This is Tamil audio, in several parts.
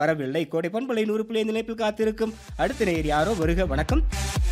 வரவில்லை கோடை பண்பலை நூறு புள்ளி ஐந்து இணைப்பில் காத்திருக்கும் அடுத்த நேர் யாரோ வருக வணக்கம்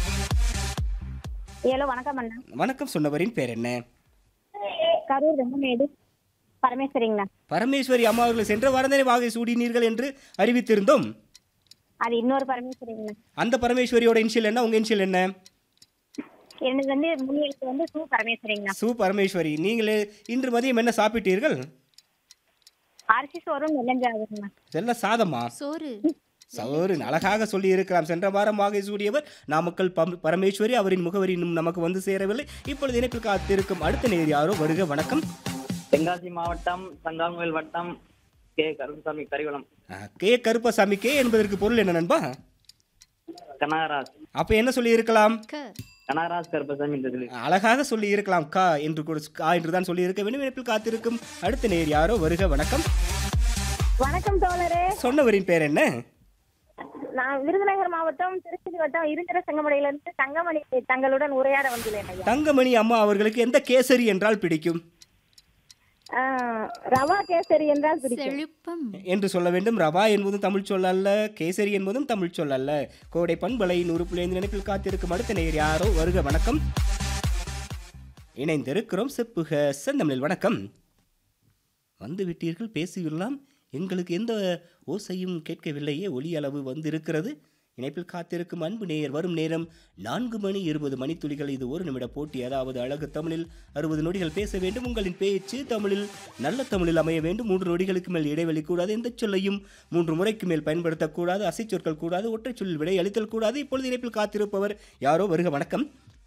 ஏலோ வணக்கம் அண்ணா வணக்கம் சொன்னவரின் பேர் என்ன கரூர் வெங்கமேடு பரமேஸ்வரிங்கண்ணா பரமேஸ்வரி அம்மா அவர்கள் சென்ற வாரந்தனை வாகை சூடினீர்கள் என்று அறிவித்திருந்தோம் அது இன்னொரு பரமேஸ்வரிங்கண்ணா அந்த பரமேஸ்வரியோட இன்ஷியல் என்ன உங்க இன்ஷியல் என்ன எனக்கு வந்து முன்னிலுக்கு வந்து சு பரமேஸ்வரிங்கண்ணா சு பரமேஸ்வரி நீங்களே இன்று மதியம் என்ன சாப்பிட்டீர்கள் அரிசி சோறும் வெள்ளஞ்சாகுங்கண்ணா செல்ல சாதமா சோறு சோறு அழகாக சொல்லி இருக்கலாம் சென்ற வாரம் வாகை சூடியவர் நாமக்கல் பம்- பரமேஸ்வரி அவரின் முகவரி இன்னும் நமக்கு வந்து சேரவில்லை இப்பொழுது இணைப்பில் காத்திருக்கும் அடுத்த நேர் யாரோ வருக வணக்கம் தென்காசி மாவட்டம் சங்காங்கோயில் வட்டம் கே கருமசாமி கரிவலம் ஆ, கே கருப்பசாமி கே என்பதற்கு பொருள் என்ன நண்பா கனகராஜ் அப்ப என்ன சொல்லி இருக்கலாம் க கனகராஜ் கருப்பசாமி என்று சொல்லி அழகாக சொல்லி இருக்கலாம் கா என்று கூட கா என்று தான் சொல்லி இருக்க வேண்டும் இணைப்பில் காத்திருக்கும் அடுத்த நேர் யாரோ வருக வணக்கம் வணக்கம் தோழரே சொன்னவரின் பேர் என்ன நான் விருதுநகர் மாவட்டம் திருச்சி வட்டம் இருந்திர சங்கமடையிலிருந்து தங்கமணி தங்களுடன் உரையாட வந்துள்ளேன் ஐயா தங்கமணி அம்மா அவர்களுக்கு எந்த கேசரி என்றால் பிடிக்கும் ஆ, ரவா கேசரி என்றால் பிடிக்கும் செழிப்பம் என்று சொல்ல வேண்டும் ரவா என்பதும் தமிழ் சொல் அல்ல கேசரி என்பதும் தமிழ் சொல் அல்ல கோடை பண்பலை நூறு புள்ளி ஐந்து நினைப்பில் காத்திருக்கும் அடுத்த நேர் யாரோ வருக வணக்கம் இணைந்திருக்கிறோம் செப்புக செந்தமிழில் வணக்கம் வந்து விட்டீர்கள் பேசிவிடலாம் எங்களுக்கு எந்த ஓசையும் கேட்கவில்லையே ஒலி அளவு வந்திருக்கிறது இணைப்பில் காத்திருக்கும் அன்பு நேயர் வரும் நேரம் நான்கு மணி இருபது மணித்துளிகள் இது ஒரு நிமிட போட்டி அதாவது அழகு தமிழில் அறுபது நொடிகள் பேச வேண்டும் உங்களின் பேச்சு தமிழில் நல்ல தமிழில் அமைய வேண்டும் மூன்று நொடிகளுக்கு மேல் இடைவெளி கூடாது எந்த சொல்லையும் மூன்று முறைக்கு மேல் பயன்படுத்தக்கூடாது அசைச்சொற்கள் கூடாது ஒற்றைச் சொல்லில் விடை அளித்தல் கூடாது இப்பொழுது இணைப்பில் காத்திருப்பவர் யாரோ வருக வணக்கம்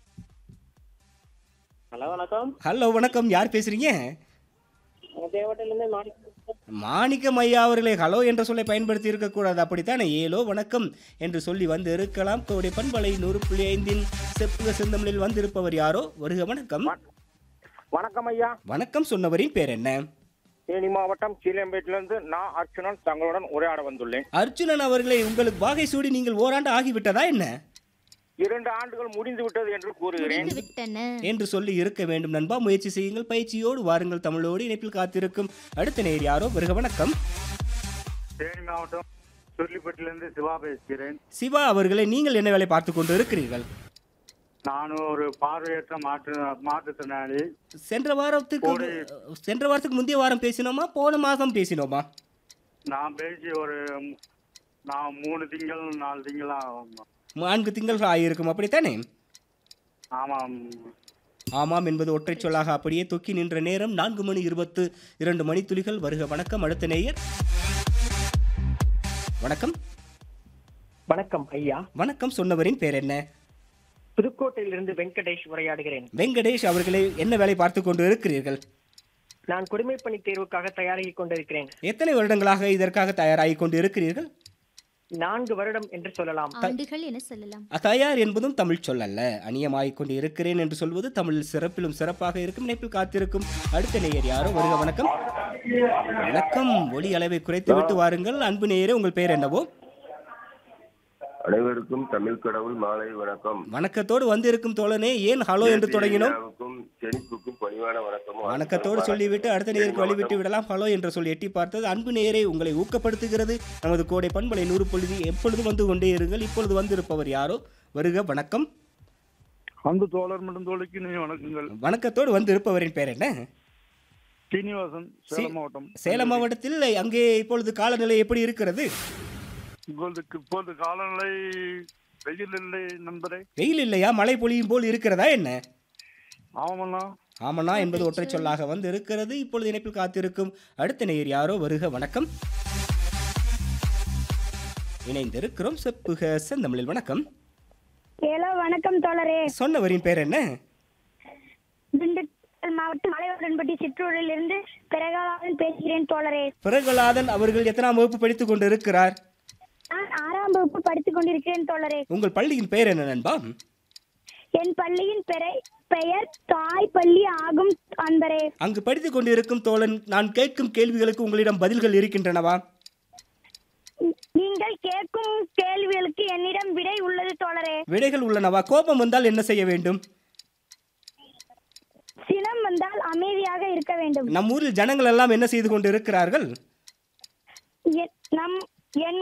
ஹலோ வணக்கம் ஹலோ வணக்கம் யார் பேசுறீங்க தேவட்டிலிருந்து மாணிக்கம் மாணிக்கம் ஐயா அவர்களே ஹலோ என்ற சொல்லை பயன்படுத்தி இருக்கக்கூடாது அப்படித்தானே ஏலோ வணக்கம் என்று சொல்லி வந்து இருக்கலாம் கோடை பண்பலை நூறு புள்ளி ஐந்தின் செப்புக செந்தமிழில் வந்திருப்பவர் யாரோ வருக வணக்கம் வணக்கம் ஐயா வணக்கம் சொன்னவரின் பேர் என்ன தேனி மாவட்டம் சீலம்பேட்டிலிருந்து நான் அர்ச்சுனன் தங்களுடன் உரையாட வந்துள்ளேன் அர்ஜுனன் அவர்களே உங்களுக்கு வாகை சூடி நீங்கள் ஓராண்டு ஆகிவிட்டதா என்ன இரண்டு ஆண்டுகள் முடிந்து விட்டது என்று கூறுகிறேன் முடிந்து விட்டன என்று சொல்லி இருக்க வேண்டும் நண்பா முயற்சி செய்யுங்கள் பயிற்சியோடு வாருங்கள் தமிழோடு இணைப்பில் காத்திருக்கும் அடுத்த நேர் யாரோ வருக வணக்கம் தேனி மாவட்டம் சொல்லிப்பட்டிலிருந்து சிவா பேசுகிறேன் சிவா அவர்களே நீங்கள் என்ன வேலை பார்த்து கொண்டு இருக்கிறீர்கள் நானும் ஒரு பார்வையற்ற மாற்று மாற்றுத்திறனாளி சென்ற வாரத்துக்கு சென்ற வாரத்துக்கு முந்தைய வாரம் பேசினோமா போன மாதம் பேசினோமா நான் பேசி ஒரு நான் மூணு திங்கள் நாலு திங்கள் ஆகும். நான்கு திங்கள் ஆகியிருக்கும் அப்படித்தானே ஆமாம் ஆமாம் என்பது ஒற்றைச் சொல்லாக அப்படியே தொக்கி நின்ற நேரம் நான்கு மணி இருபத்து இரண்டு மணித்துளிகள் வருக வணக்கம் அடுத்த நேயர் வணக்கம் வணக்கம் ஐயா வணக்கம் சொன்னவரின் பேர் என்ன புதுக்கோட்டையிலிருந்து வெங்கடேஷ் உரையாடுகிறேன் வெங்கடேஷ் அவர்களே என்ன வேலை பார்த்து கொண்டு இருக்கிறீர்கள் நான் குடிமைப்பணி தேர்வுக்காக தயாராகிக் கொண்டிருக்கிறேன் எத்தனை வருடங்களாக இதற்காக தயாராகி கொண்டு இருக்கிறீர்கள் நான்கு வருடம் என்று சொல்லலாம் ஆண்டுகள் என சொல்லலாம் தயார் என்பதும் தமிழ் சொல்லல்ல அந்நியமாகிக் கொண்டு இருக்கிறேன் என்று சொல்வது தமிழில் சிறப்பிலும் சிறப்பாக இருக்கும் இணைப்பில் காத்திருக்கும் அடுத்த நேயர் யாரோ வருக வணக்கம் வணக்கம் ஒலி அளவை குறைத்து விட்டு வாருங்கள் அன்பு நேயரே உங்கள் பெயர் என்னவோ அனைவருக்கும் தமிழ் கடவுள் மாலை வணக்கம் வணக்கத்தோடு வந்திருக்கும் தோழனே ஏன் ஹலோ என்று தொடங்கினோம் ஐயாவுக்கும் செழிப்புக்கும் பணிவான வணக்கமும் வணக்கத்தோடு சொல்லிவிட்டு அடுத்த நேருக்கு வழிவிட்டு விடலாம் ஹலோ என்று சொல்லி எட்டி பார்த்தது அன்பு நேயரை உங்களை ஊக்கப்படுத்துகிறது நமது கோடை பண்பலை நூறு பொழுது எப்பொழுதும் வந்து கொண்டே இருங்கள் இப்பொழுது வந்திருப்பவர் யாரோ வருக வணக்கம் அந்த தோழர் மற்றும் தோழிக்கு நீ வணக்கங்கள் வணக்கத்தோடு வந்து இருப்பவரின் பேர் என்ன சீனிவாசன் சேலம் மாவட்டம் சேலம் மாவட்டத்தில் அங்கே இப்பொழுது காலநிலை எப்படி இருக்கிறது உங்களுக்கு இப்போது காலநிலை வெயில் இல்லை நண்பரே வெயில் இல்லையா மழை பொழியும் போல் இருக்கிறதா என்ன ஆமாண்ணா ஆமண்ணா என்பது ஒற்றைச் சொல்லாக வந்து இருக்கிறது இப்பொழுது இணைப்பில் காத்திருக்கும் அடுத்த நேயர் யாரோ வருக வணக்கம் இணைந்திருக்கிறோம் செப்புக செந்தமிழில் வணக்கம் ஏலோ வணக்கம் தோழரே சொன்னவரின் பேர் என்ன திண்டுக்கல் மாவட்டம் மலையுடன்பட்டி சிற்றூரில் இருந்து பிறகாலாதன் பேசுகிறேன் தோழரே பிரகலாதன் அவர்கள் எத்தனாம் வகுப்பு படித்துக் கொண்டு இருக்கிறார் நான் ஆறாம் வகுப்பு படித்துக் கொண்டிருக்கிறேன் தோழரே உங்கள் பள்ளியின் பெயர் என்ன நண்பா என் பள்ளியின் பெறை பெயர் தாய் பள்ளி ஆகும் அன்பரே அங்கு படித்துக் கொண்டிருக்கும் தோழன் நான் கேட்கும் கேள்விகளுக்கு உங்களிடம் பதில்கள் இருக்கின்றனவா நீங்கள் கேட்கும் கேள்விகளுக்கு என்னிடம் விடை உள்ளது தோழரே விடைகள் உள்ளனவா கோபம் வந்தால் என்ன செய்ய வேண்டும் சினம் வந்தால் அமைதியாக இருக்க வேண்டும் நம் ஊரில் ஜனங்கள் எல்லாம் என்ன செய்து கொண்டு இருக்கிறார்கள் எ- நம் என்